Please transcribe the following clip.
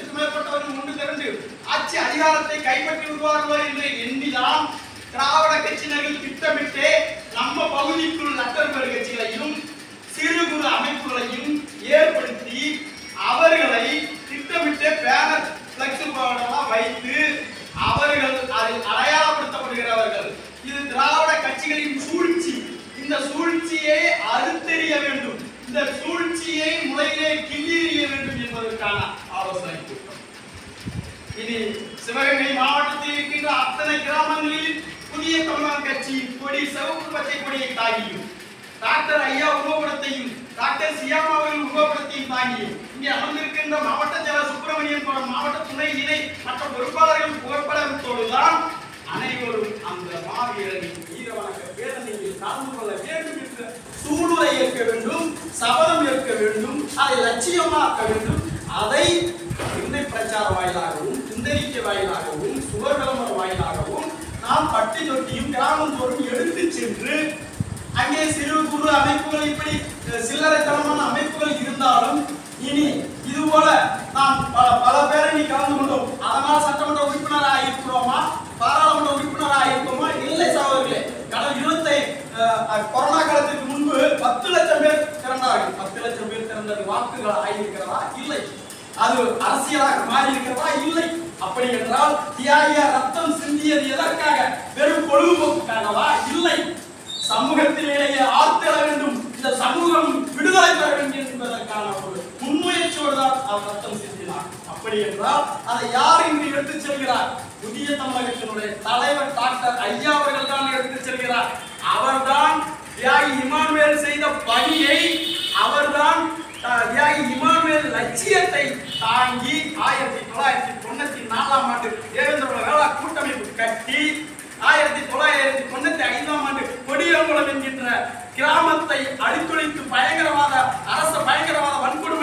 லட்சத்துக்கு மேற்பட்டவர்கள் ஒன்று திரண்டு ஆட்சி அதிகாரத்தை கைப்பற்றி விடுவார்களோ என்று எண்ணிதான் திராவிட கட்சியினர்கள் திட்டமிட்டு நம்ம பகுதிக்குள் நட்டர்பர் கட்சிகளையும் சிறு குறு அமைப்புகளையும் ஏற்படுத்தி அவர்களை திட்டமிட்டு பேனர் பிளக்ஸ் போர்டெல்லாம் வைத்து அவர்கள் அதில் அடையாளப்படுத்தப்படுகிறவர்கள் இது திராவிட கட்சிகளின் சூழ்ச்சி இந்த சூழ்ச்சியை அறுத்தெறிய வேண்டும் இந்த சூழ்ச்சியை முளையிலே கிள்ளியறிய வேண்டும் என்பதற்கான ஆலோசனை கூட்டம் இனி சிவகங்கை மாவட்டத்தில் இருக்கின்ற அத்தனை கிராமங்களில் புதிய தமிழக கட்சி கொடி சிவப்பு பச்சை கொடியை தாங்கியும் டாக்டர் ஐயா உருவப்படத்தையும் டாக்டர் சியாமா அவர்கள் உருவப்படத்தையும் தாங்கியும் இங்கே அமர்ந்திருக்கின்ற மாவட்ட செயலர் சுப்பிரமணியன் போன்ற மாவட்ட துணை இணை மற்ற பொறுப்பாளர்கள் புகைப்படத்தோடு தான் அனைவரும் அந்த மாவீரரின் வீர வணக்க பேரணியில் கலந்து கொள்ள வேண்டும் என்ற சூளுரை ஏற்க வேண்டும் சபதம் ஏற்க வேண்டும் அதை லட்சியமாக்க வேண்டும் அதை இந்தை பிரச்சார வாயிலாகவும் சிந்தரிக்கை வாயிலாகவும் சுவர் விளம்பர வாயிலாகவும் நாம் பட்டி தொட்டியும் கிராமம் தோறும் எடுத்து சென்று அங்கே சிறு குறு அமைப்புகள் இப்படி அஹ், சில்லறைத்தனமான அமைப்புகள் இருந்தாலும் இனி இது போல நாம் பல பல பேரணி கலந்து கொண்டோம் அதனால் சட்டமன்ற உறுப்பினராக இருக்கிறோமா பாராளுமன்ற உறுப்பினராக இருக்கோமா இல்லை சகோதரர்களே கடந்த இருபத்தி கொரோனா காலத்திற்கு முன்பு பத்து லட்சம் பேர் திறந்தார்கள் பத்து லட்சம் பேர் திறந்தது வாக்குகள் ஆகியிருக்கிறதா இல்லை அது அரசியலாக மாறி இருக்கிறதா இல்லை அப்படி என்றால் தியாகியார் ரத்தம் சிந்தியது எதற்காக வெறும் பொழுதுபோக்குக்காகவா இல்லை சமூகத்திலேயே ஆழ்த்திட வேண்டும் இந்த சமூகம் விடுதலை பெற வேண்டும் என்பதற்கான ஒரு முன்முயற்சியோடு தான் அவர் ரத்தம் சிந்தினார் அப்படி என்றால் அதை யார் இன்று எடுத்துச் செல்கிறார் புதிய தமிழகத்தினுடைய தலைவர் டாக்டர் ஐயா அவர்கள் தான் எடுத்துச் செல்கிறார் அவர்தான் தியாகி இமானுவேல் செய்த பணியை அவர்தான் அஹ், தியாகி இமானுவேல் லட்சியத்தை தாங்கி ஆயிரத்தி தொள்ளாயிரத்தி தொண்ணூத்தி நாலாம் ஆண்டு தேவேந்திர வேளா கூட்டமைப்பு கட்டி ஆயிரத்தி தொள்ளாயிரத்தி தொண்ணூத்தி ஐந்தாம் ஆண்டு கொடியங்குளம் என்கின்ற கிராமத்தை அழித்தொழித்து பயங்கரவாத அரச பயங்கரவாத வன்கொடுமை